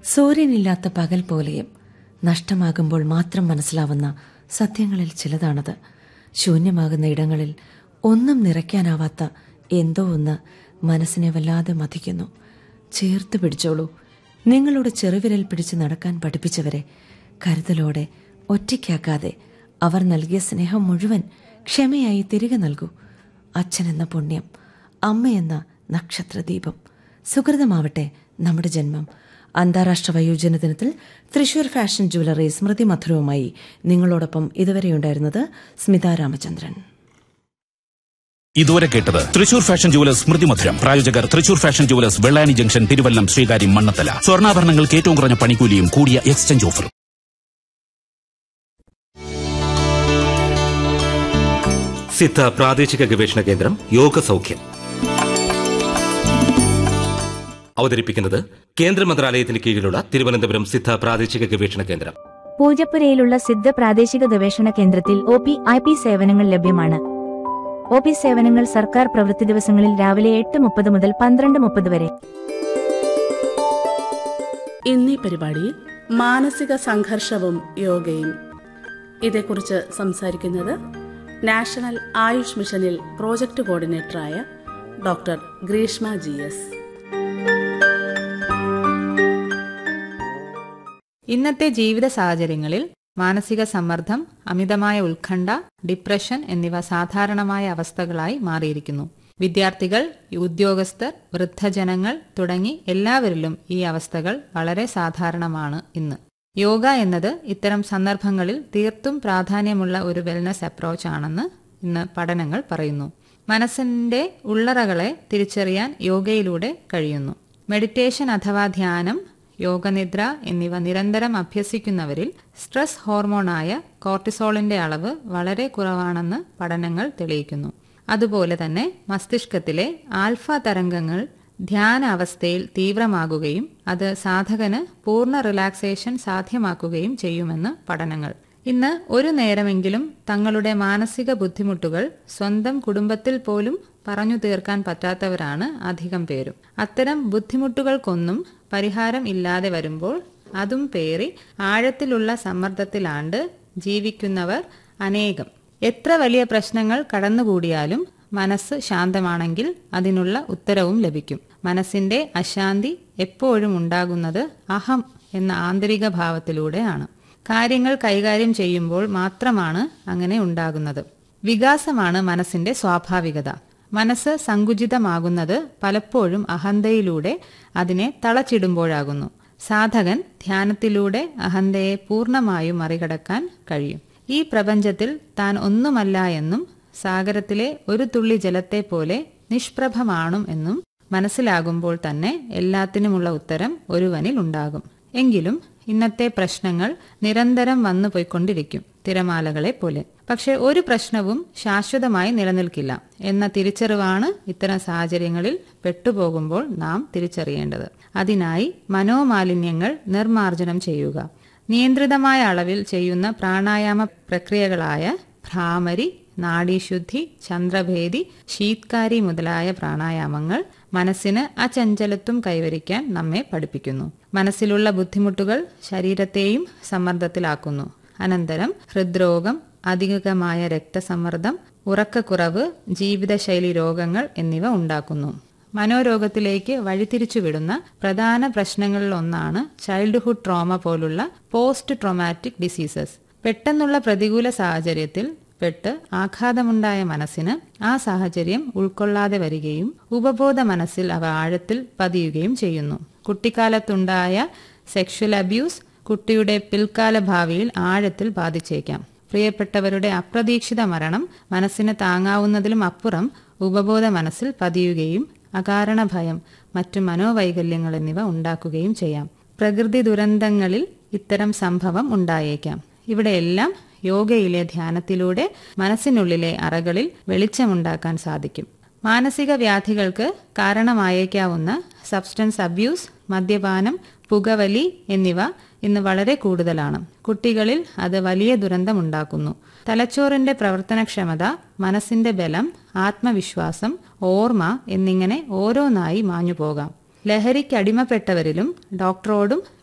സൂര്യനില്ലാത്ത പകൽ പോലെയും നഷ്ടമാകുമ്പോൾ മാത്രം മനസ്സിലാവുന്ന സത്യങ്ങളിൽ ചിലതാണത് ശൂന്യമാകുന്ന ഇടങ്ങളിൽ ഒന്നും നിറയ്ക്കാനാവാത്ത എന്തോ ഒന്ന് മനസ്സിനെ വല്ലാതെ മതിക്കുന്നു ചേർത്ത് പിടിച്ചോളൂ നിങ്ങളുടെ ചെറുവിരൽ പിടിച്ച് നടക്കാൻ പഠിപ്പിച്ചവരെ കരുതലോടെ ഒറ്റയ്ക്കാക്കാതെ അവർ നൽകിയ സ്നേഹം മുഴുവൻ ക്ഷമയായി തിരികെ നൽകൂ അച്ഛനെന്ന പുണ്യം അമ്മയെന്ന നക്ഷത്രദീപം സുഹൃതമാവട്ടെ നമ്മുടെ ജന്മം അന്താരാഷ്ട്ര വയോജന ദിനത്തിൽ തൃശൂർ ഫാഷൻ ജുവലറി സ്മൃതി മധുരവുമായി നിങ്ങളോടൊപ്പം ഇതുവരെയുണ്ടായിരുന്നത് സ്മിത രാമചന്ദ്രൻ ഇതുവരെ കേട്ടത് തൃശൂർ ഫാഷൻ ജുവലേഴ്സ് സ്മൃതി മധുരം പ്രായോജകർ Thrissur fashion jewellers Vellani junction Thiruvallam Sreekaryam Mannanthala സ്വർണ്ണാഭരണങ്ങൾക്ക് ഏറ്റവും കുറഞ്ഞ പണിക്കൂലിയും കൂടിയ എക്സ്ചേഞ്ച് ഓഫറും സിദ്ധ പ്രാദേശിക ഗവേഷണ കേന്ദ്രം യോഗ സൗഖ്യം അവതരിപ്പിക്കുന്നത് കേന്ദ്ര മന്ത്രാലയത്തിന് കീഴിലുള്ള തിരുവനന്തപുരം സിദ്ധ പ്രാദേശിക ഗവേഷണ കേന്ദ്രം പൂജപ്പുരയിലുള്ള സിദ്ധ പ്രാദേശിക ഗവേഷണ കേന്ദ്രത്തിൽ ഒ പി ഐ പി സേവനങ്ങൾ ലഭ്യമാണ് ഒ പി സേവനങ്ങൾ സർക്കാർ പ്രവൃത്തി ദിവസങ്ങളിൽ രാവിലെ എട്ട് മുപ്പത് മുതൽ പന്ത്രണ്ട് മുപ്പത് വരെ ഇന്നീ പരിപാടിയിൽ മാനസിക സംഘർഷവും യോഗയും ഇതേക്കുറിച്ച് സംസാരിക്കുന്നത് നാഷണൽ ആയുഷ് മിഷനിൽ പ്രോജക്ട് കോർഡിനേറ്ററായ ഡോക്ടർ ഗ്രീഷ്മ ജി എസ് ഇന്നത്തെ ജീവിത സാഹചര്യങ്ങളിൽ മാനസിക സമ്മർദ്ദം അമിതമായ ഉത്കണ്ഠ ഡിപ്രഷൻ എന്നിവ സാധാരണമായ അവസ്ഥകളായി മാറിയിരിക്കുന്നു വിദ്യാർത്ഥികൾ ഉദ്യോഗസ്ഥർ വൃദ്ധജനങ്ങൾ തുടങ്ങി എല്ലാവരിലും ഈ അവസ്ഥകൾ വളരെ സാധാരണമാണ് ഇന്ന് യോഗ എന്നത് ഇത്തരം സന്ദർഭങ്ങളിൽ തീർത്തും പ്രാധാന്യമുള്ള ഒരു വെൽനസ് അപ്രോച്ച് ആണെന്ന് ഇന്ന് പഠനങ്ങൾ പറയുന്നു മനസ്സിന്റെ ഉള്ളറകളെ തിരിച്ചറിയാൻ യോഗയിലൂടെ കഴിയുന്നു മെഡിറ്റേഷൻ അഥവാ ധ്യാനം യോഗനിദ്ര എന്നിവ നിരന്തരം അഭ്യസിക്കുന്നവരിൽ സ്ട്രെസ് ഹോർമോണായ കോർട്ടിസോളിന്റെ അളവ് വളരെ കുറവാണെന്ന് പഠനങ്ങൾ തെളിയിക്കുന്നു അതുപോലെ തന്നെ മസ്തിഷ്കത്തിലെ ആൽഫ തരംഗങ്ങൾ ധ്യാന അവസ്ഥയിൽ തീവ്രമാകുകയും അത് സാധകന് പൂർണ്ണ റിലാക്സേഷൻ സാധ്യമാക്കുകയും ചെയ്യുമെന്ന് പഠനങ്ങൾ ഇന്ന് ഒരു നേരമെങ്കിലും തങ്ങളുടെ മാനസിക ബുദ്ധിമുട്ടുകൾ സ്വന്തം കുടുംബത്തിൽ പോലും പറഞ്ഞു തീർക്കാൻ പറ്റാത്തവരാണ് അധികം പേരും അത്തരം ബുദ്ധിമുട്ടുകൾക്കൊന്നും പരിഹാരം ഇല്ലാതെ വരുമ്പോൾ അതും പേറി ആഴത്തിലുള്ള സമ്മർദ്ദത്തിലാണ്ട് ജീവിക്കുന്നവർ അനേകം എത്ര വലിയ പ്രശ്നങ്ങൾ കടന്നുകൂടിയാലും മനസ്സ് ശാന്തമാണെങ്കിൽ അതിനുള്ള ഉത്തരവും ലഭിക്കും മനസ്സിന്റെ അശാന്തി എപ്പോഴും ഉണ്ടാകുന്നത് അഹം എന്ന ആന്തരിക ഭാവത്തിലൂടെയാണ് കാര്യങ്ങൾ കൈകാര്യം ചെയ്യുമ്പോൾ മാത്രമാണ് അങ്ങനെ ഉണ്ടാകുന്നത് വികാസമാണ് മനസ്സിന്റെ സ്വാഭാവികത മനസ്സ് സങ്കുചിതമാകുന്നത് പലപ്പോഴും അഹന്തയിലൂടെ അതിനെ തളച്ചിടുമ്പോഴാകുന്നു സാധകൻ ധ്യാനത്തിലൂടെ അഹന്തയെ പൂർണ്ണമായും മറികടക്കാൻ കഴിയും ഈ പ്രപഞ്ചത്തിൽ താൻ ഒന്നുമല്ല എന്നും സാഗരത്തിലെ ഒരു തുള്ളി ജലത്തെ പോലെ നിഷ്പ്രഭമാണും എന്നും മനസ്സിലാകുമ്പോൾ തന്നെ എല്ലാത്തിനുമുള്ള ഉത്തരം ഒരുവനിൽ ഉണ്ടാകും എങ്കിലും ഇന്നത്തെ പ്രശ്നങ്ങൾ നിരന്തരം വന്നു പോയിക്കൊണ്ടിരിക്കും തിരമാലകളെ പോലെ പക്ഷെ ഒരു പ്രശ്നവും ശാശ്വതമായി നിലനിൽക്കില്ല എന്ന തിരിച്ചറിവാണ് ഇത്തരം സാഹചര്യങ്ങളിൽ പെട്ടുപോകുമ്പോൾ നാം തിരിച്ചറിയേണ്ടത് അതിനായി മനോമാലിന്യങ്ങൾ നിർമാർജനം ചെയ്യുക നിയന്ത്രിതമായ അളവിൽ ചെയ്യുന്ന പ്രാണായാമ പ്രക്രിയകളായ ഭ്രാമരി നാഡീശുദ്ധി ചന്ദ്രഭേദി ശീത്കാരി മുതലായ പ്രാണായാമങ്ങൾ മനസ്സിന് അചഞ്ചലത്വം കൈവരിക്കാൻ നമ്മെ പഠിപ്പിക്കുന്നു മനസ്സിലുള്ള ബുദ്ധിമുട്ടുകൾ ശരീരത്തെയും സമ്മർദ്ദത്തിലാക്കുന്നു അനന്തരം ഹൃദ്രോഗം അധികമായ രക്തസമ്മർദ്ദം ഉറക്കക്കുറവ് ജീവിതശൈലി രോഗങ്ങൾ എന്നിവ ഉണ്ടാക്കുന്നു മനോരോഗത്തിലേക്ക് വഴിതിരിച്ചുവിടുന്ന പ്രധാന പ്രശ്നങ്ങളിലൊന്നാണ് ചൈൽഡ്ഹുഡ് ട്രോമ പോലുള്ള പോസ്റ്റ് ട്രോമാറ്റിക് ഡിസീസസ് പെട്ടെന്നുള്ള പ്രതികൂല സാഹചര്യത്തിൽ പെട്ട് ആഘാതമുണ്ടായ മനസ്സിന് ആ സാഹചര്യം ഉൾക്കൊള്ളാതെ വരികയും ഉപബോധ മനസ്സിൽ അവ ആഴത്തിൽ പതിയുകയും ചെയ്യുന്നു കുട്ടിക്കാലത്തുണ്ടായ സെക്ഷൽ അബ്യൂസ് കുട്ടിയുടെ പിൽക്കാല ഭാവിയിൽ ആഴത്തിൽ ബാധിച്ചേക്കാം പ്രിയപ്പെട്ടവരുടെ അപ്രതീക്ഷിത മരണം മനസ്സിന് താങ്ങാവുന്നതിലും അപ്പുറം ഉപബോധ മനസ്സിൽ പതിയുകയും അകാരണ ഭയം മറ്റു മനോവൈകല്യങ്ങൾ എന്നിവ ഉണ്ടാക്കുകയും ചെയ്യാം പ്രകൃതി ദുരന്തങ്ങളിൽ ഇത്തരം സംഭവം ഉണ്ടായേക്കാം ഇവിടെയെല്ലാം യോഗയിലെ ധ്യാനത്തിലൂടെ മനസ്സിനുള്ളിലെ അറകളിൽ വെളിച്ചമുണ്ടാക്കാൻ സാധിക്കും മാനസിക വ്യാധികൾക്ക് കാരണമായേക്കാവുന്ന സബ്സ്റ്റൻസ് അബ്യൂസ് മദ്യപാനം പുകവലി എന്നിവ ഇന്ന് വളരെ കൂടുതലാണ് കുട്ടികളിൽ അത് വലിയ ദുരന്തമുണ്ടാക്കുന്നു തലച്ചോറിന്റെ പ്രവർത്തനക്ഷമത മനസ്സിന്റെ ബലം ആത്മവിശ്വാസം ഓർമ്മ എന്നിങ്ങനെ ഓരോന്നായി മാഞ്ഞു പോകാം ലഹരിക്കടിമപ്പെട്ടവരിലും ഡോക്ടറോടും